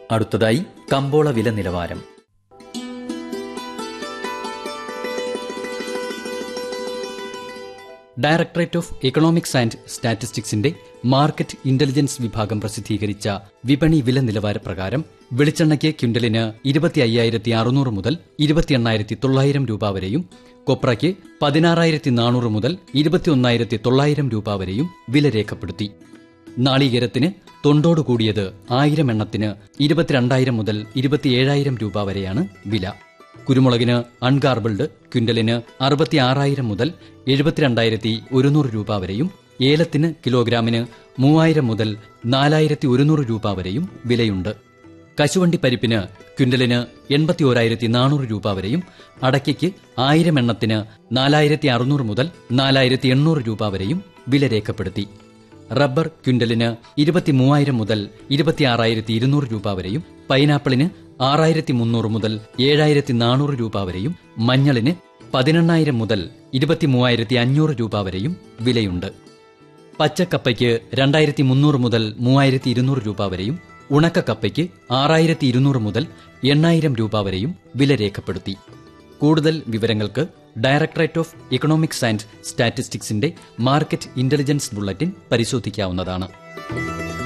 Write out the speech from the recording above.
അടുത്തതായി കമ്പോള വില നിലവാരം ഡയറക്ടറേറ്റ് ഓഫ് എക്കണോമിക്സ് ആൻഡ് സ്റ്റാറ്റിസ്റ്റിക്സിന്റെ മാർക്കറ്റ് ഇന്റലിജൻസ് വിഭാഗം പ്രസിദ്ധീകരിച്ച വിപണി വില നിലവാര പ്രകാരം വെളിച്ചെണ്ണയ്ക്ക് ക്വിന്റലിന് ഇരുപത്തി അയ്യായിരത്തി അറുന്നൂറ് മുതൽ ഇരുപത്തി എണ്ണായിരത്തി തൊള്ളായിരം രൂപ വരെയും കൊപ്രയ്ക്ക് പതിനാറായിരത്തി നാനൂറ് മുതൽ ഇരുപത്തിയൊന്നായിരത്തി തൊള്ളായിരം രൂപ വരെയും വില രേഖപ്പെടുത്തി നാളികേരത്തിന് തൊണ്ടോട് കൂടിയത് ആയിരം എണ്ണത്തിന് ഇരുപത്തിരണ്ടായിരം മുതൽ ഇരുപത്തിയേഴായിരം രൂപ വരെയാണ് വില കുരുമുളകിന് അൺഗാർബിൾഡ് ക്വിന്റലിന് അറുപത്തിയാറായിരം മുതൽ എഴുപത്തിരണ്ടായിരത്തി ഒരുന്നൂറ് രൂപ വരെയും ഏലത്തിന് കിലോഗ്രാമിന് മൂവായിരം മുതൽ നാലായിരത്തി ഒരുന്നൂറ് രൂപ വരെയും വിലയുണ്ട് കശുവണ്ടി പരിപ്പിന് ക്വിന്റലിന് എൺപത്തി ഓരായിരത്തി നാനൂറ് രൂപ വരെയും അടയ്ക്കയ്ക്ക് ആയിരം എണ്ണത്തിന് നാലായിരത്തി അറുന്നൂറ് മുതൽ നാലായിരത്തി എണ്ണൂറ് രൂപ വരെയും വില രേഖപ്പെടുത്തി റബ്ബർ ക്വിന്റലിന് ഇരുപത്തി മൂവായിരം മുതൽ ഇരുപത്തിയാറായിരത്തി ഇരുന്നൂറ് രൂപ വരെയും പൈനാപ്പിളിന് ആറായിരത്തി മുന്നൂറ് മുതൽ ഏഴായിരത്തി നാനൂറ് രൂപ വരെയും മഞ്ഞളിന് പതിനെണ്ണായിരം മുതൽ ഇരുപത്തി മൂവായിരത്തി അഞ്ഞൂറ് രൂപ വരെയും വിലയുണ്ട് പച്ചക്കപ്പയ്ക്ക് രണ്ടായിരത്തി മുന്നൂറ് മുതൽ മൂവായിരത്തി ഇരുന്നൂറ് രൂപ വരെയും ഉണക്കക്കപ്പയ്ക്ക് ആറായിരത്തി ഇരുന്നൂറ് മുതൽ എണ്ണായിരം രൂപ വരെയും വില രേഖപ്പെടുത്തി കൂടുതൽ വിവരങ്ങൾക്ക് ഡയറക്ടറേറ്റ് ഓഫ് എക്കണോമിക്സ് ആൻഡ് സ്റ്റാറ്റിസ്റ്റിക്സിന്റെ മാർക്കറ്റ് ഇന്റലിജൻസ് ബുള്ളറ്റിൻ പരിശോധിക്കാവുന്നതാണ്